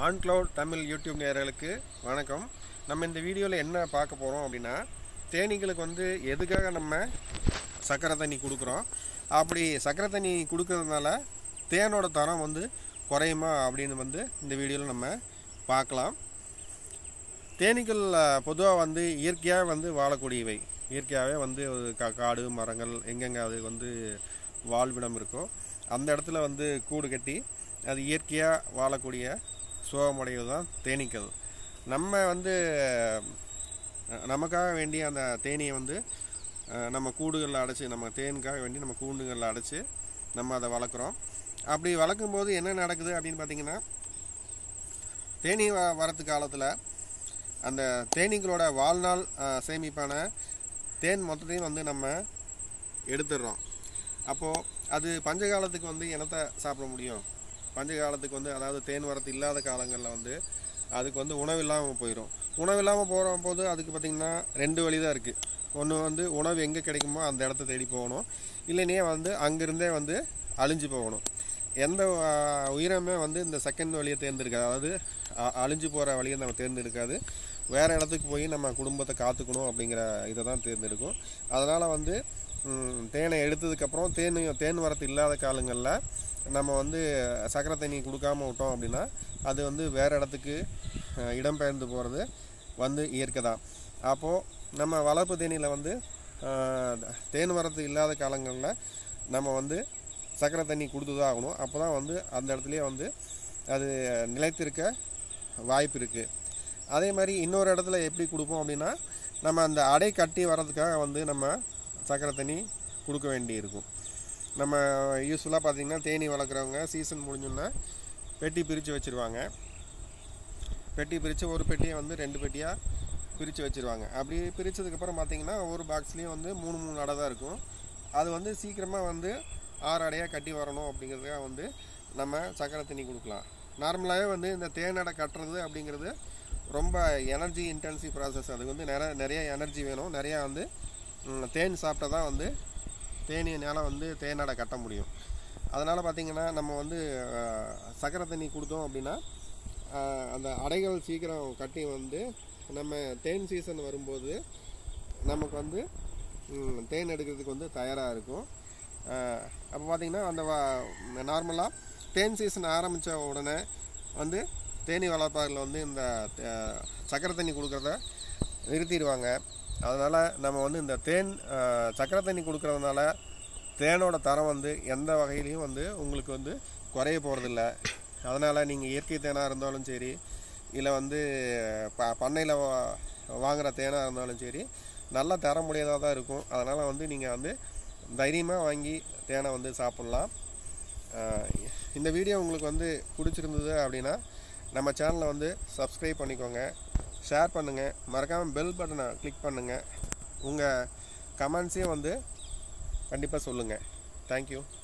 on cloud Tamil YouTube நேயர்களுக்கு வணக்கம் நம்ம இந்த வீடியோவில் என்ன பார்க்க போகிறோம் அப்படின்னா தேனீகளுக்கு வந்து எதுக்காக நம்ம சக்கரை தண்ணி கொடுக்குறோம் அப்படி சக்கரை தண்ணி கொடுக்கறதுனால தேனோட தரம் வந்து குறையுமா அப்படின்னு வந்து இந்த வீடியோவில் நம்ம பார்க்கலாம் தேனீக்கள் பொதுவாக வந்து இயற்கையாக வந்து வாழக்கூடியவை இயற்கையாகவே வந்து ஒரு கா காடு மரங்கள் எங்கெங்கே அது வந்து வாழ்விடம் இருக்கோ அந்த இடத்துல வந்து கூடு கட்டி அது இயற்கையாக வாழக்கூடிய சுகமுடையது தான் தேனீக்கள் நம்ம வந்து அஹ், நமக்காக வேண்டிய அந்த தேனியை வந்து அஹ், நம்ம கூடுகளில் அடைச்சி நம்ம தேனுக்காக வேண்டி நம்ம கூண்டுகளில் அடைச்சி நம்ம அதை வளர்க்குறோம் அப்படி வளர்க்கும் போது என்ன நடக்குது அப்படின்னு பார்த்தீங்கன்னா தேனி வ வரத்து காலத்தில் அந்த தேனீக்களோட வாழ்நாள் அஹ், சேமிப்பான தேன் மொத்தத்தையும் வந்து நம்ம எடுத்துடுறோம் அப்போது அது பஞ்ச காலத்துக்கு வந்து என்னத்தை சாப்பிட முடியும் பஞ்ச காலத்துக்கு வந்து அதாவது தேன் வரத்து இல்லாத காலங்களில் வந்து அதுக்கு வந்து உணவு இல்லாமல் போயிடும் உணவு இல்லாமல் போகிற போது அதுக்கு பார்த்திங்கன்னா ரெண்டு வழி தான் இருக்குது ஒன்று வந்து உணவு எங்கே கிடைக்குமோ அந்த இடத்த தேடி போகணும் இல்லைனே வந்து அங்கேருந்தே வந்து அழிஞ்சு போகணும் எந்த ஆஹ், உயிரினமே வந்து இந்த செகண்ட் வழியை தேர்ந்தெடுக்காது அதாவது அ- அழிஞ்சு போகிற வழியை நம்ம தேர்ந்தெடுக்காது வேறு இடத்துக்கு போய் நம்ம குடும்பத்தை காத்துக்கணும் அப்படிங்கிற இதை தான் தேர்ந்தெடுக்கும் அதனால் வந்து ம், தேனை எடுத்ததுக்கப்புறம் தேன் தேன் வரத்து இல்லாத காலங்களில் நம்ம வந்து சக்கரை தண்ணி கொடுக்காம விட்டோம் அப்படின்னா அது வந்து வேறு இடத்துக்கு அஹ், இடம்பெயர்ந்து போகிறது வந்து இயற்கை தான் அப்போது நம்ம வளர்ப்பு தேனியில் வந்து அஹ், தேன் வரத்து இல்லாத காலங்களில் நம்ம வந்து சக்கரை தண்ணி கொடுத்து தான் ஆகணும் அப்போ தான் வந்து அந்த இடத்துலையே வந்து அது நிலைத்திருக்க வாய்ப்பு இருக்குது அதே மாதிரி இன்னொரு இடத்துல எப்படி கொடுப்போம் அப்படின்னா நம்ம அந்த அடை கட்டி வர்றதுக்காக வந்து நம்ம சக்கரை தண்ணி கொடுக்க வேண்டி இருக்கும் நம்ம யூஸ்ஃபுல்லாக பார்த்தீங்கன்னா தேனி வளர்க்குறவங்க சீசன் முடிஞ்சோன்னா பெட்டி பிரித்து வச்சுருவாங்க பெட்டி பிரித்து ஒரு பெட்டியை வந்து ரெண்டு பெட்டியாக பிரித்து வச்சுருவாங்க அப்படி பிரித்ததுக்கப்புறம் பார்த்தீங்கன்னா ஒரு பாக்ஸ்லேயும் வந்து மூணு மூணு அடை தான் இருக்கும் அது வந்து சீக்கிரமாக வந்து ஆறு அடையாக கட்டி வரணும் அப்படிங்கிறதுக்காக வந்து நம்ம சக்கரை தண்ணி கொடுக்கலாம் நார்மலாகவே வந்து இந்த தேனடை கட்டுறது அப்படிங்கிறது ரொம்ப எனர்ஜி இன்டென்சிவ் ப்ராசஸ் அது வந்து நிறைய நிறைய எனர்ஜி வேணும் நிறையா வந்து ம், தேன் சாப்பிட்டா தான் வந்து தேனியினால் வந்து தேனடை கட்ட முடியும் அதனால் பார்த்திங்கன்னா நம்ம வந்து அஹ், சக்கரை தண்ணி கொடுத்தோம் அப்படின்னா அஹ், அந்த அடைகள் சீக்கிரம் கட்டி வந்து நம்ம தேன் சீசன் வரும்போது நமக்கு வந்து ம், தேன் எடுக்கிறதுக்கு வந்து தயாராக இருக்கும் அப்போ பார்த்திங்கன்னா அந்த நார்மலாக தேன் சீசன் ஆரம்பித்த உடனே வந்து தேனி வளர்ப்பாளர்கள் வந்து இந்த அஹ், சக்கரை தண்ணி கொடுக்குறத நிறுத்திடுவாங்க அதனால் நம்ம வந்து இந்த தேன் அஹ், சக்கரை தண்ணி கொடுக்கறதுனால தேனோட தரம் வந்து எந்த வகையிலையும் வந்து உங்களுக்கு வந்து குறைய போகிறதில்ல அதனால் நீங்கள் இயற்கை தேனாக இருந்தாலும் சரி இல்லை வந்து ப பண்ணையில் வாங்குகிற தேனாக இருந்தாலும் சரி நல்ல தரமுடையதாக தான் இருக்கும் அதனால் வந்து நீங்கள் வந்து தைரியமாக வாங்கி தேனை வந்து சாப்பிட்லாம் ஆஹ் இந்த வீடியோ உங்களுக்கு வந்து பிடிச்சிருந்தது அப்படின்னா நம்ம சேனலை வந்து சப்ஸ்கிரைப் பண்ணிக்கோங்க ஷேர் பண்ணுங்கள் மறக்காமல் பெல் பட்டனை கிளிக் பண்ணுங்கள் உங்கள் கமெண்ட்ஸையும் வந்து கண்டிப்பாக சொல்லுங்கள் தேங்க்யூ